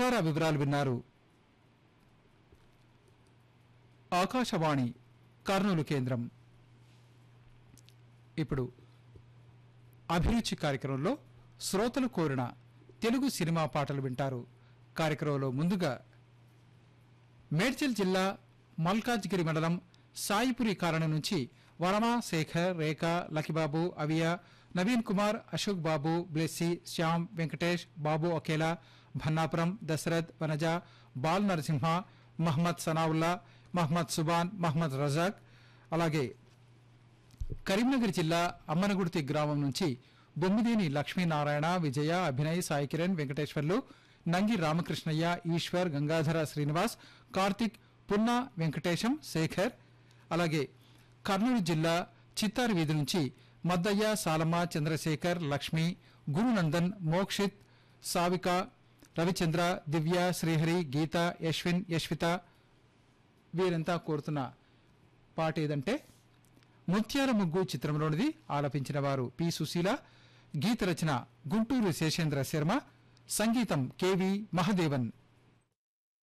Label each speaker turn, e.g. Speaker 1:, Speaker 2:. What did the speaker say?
Speaker 1: ప్రసార వివరాలు విన్నారు ఆకాశవాణి కర్నూలు కేంద్రం ఇప్పుడు అభిరుచి కార్యక్రమంలో శ్రోతలు కోరిన తెలుగు సినిమా పాటలు వింటారు కార్యక్రమంలో ముందుగా మేడ్చల్ జిల్లా మల్కాజ్గిరి మండలం సాయిపురి కాలనీ నుంచి వరమ శేఖర్ రేఖ లకిబాబు అవియా నవీన్ కుమార్ అశోక్ బాబు బ్లెస్సి శ్యామ్ వెంకటేష్ బాబు అకేలా భన్నాపురం దశరథ్ వనజ బాల్ నరసింహ మహమ్మద్ సనావుల్లా మహమ్మద్ సుబాన్ మహమ్మద్ రజాక్ అలాగే కరీంనగర్ జిల్లా అమ్మనగుర్తి గ్రామం నుంచి బొమ్మిదేని లక్ష్మీనారాయణ విజయ అభినయ్ సాయి కిరణ్ వెంకటేశ్వర్లు నంగి రామకృష్ణయ్య ఈశ్వర్ గంగాధర శ్రీనివాస్ కార్తిక్ పున్నా వెంకటేశం శేఖర్ అలాగే కర్నూలు జిల్లా చిత్తారు వీధి నుంచి మద్దయ్య సాలమ్మ చంద్రశేఖర్ లక్ష్మి గురునందన్ మోక్షిత్ సావిక రవిచంద్ర దివ్య శ్రీహరి గీత యశ్విన్ యశ్విత వీరంతా కోరుతున్న పాట ఏదంటే ముత్యాల ముగ్గు చిత్రంలోనిది ఆలపించిన వారు పి సుశీల గీత రచన గుంటూరు శేషేంద్ర శర్మ సంగీతం కెవి మహదేవన్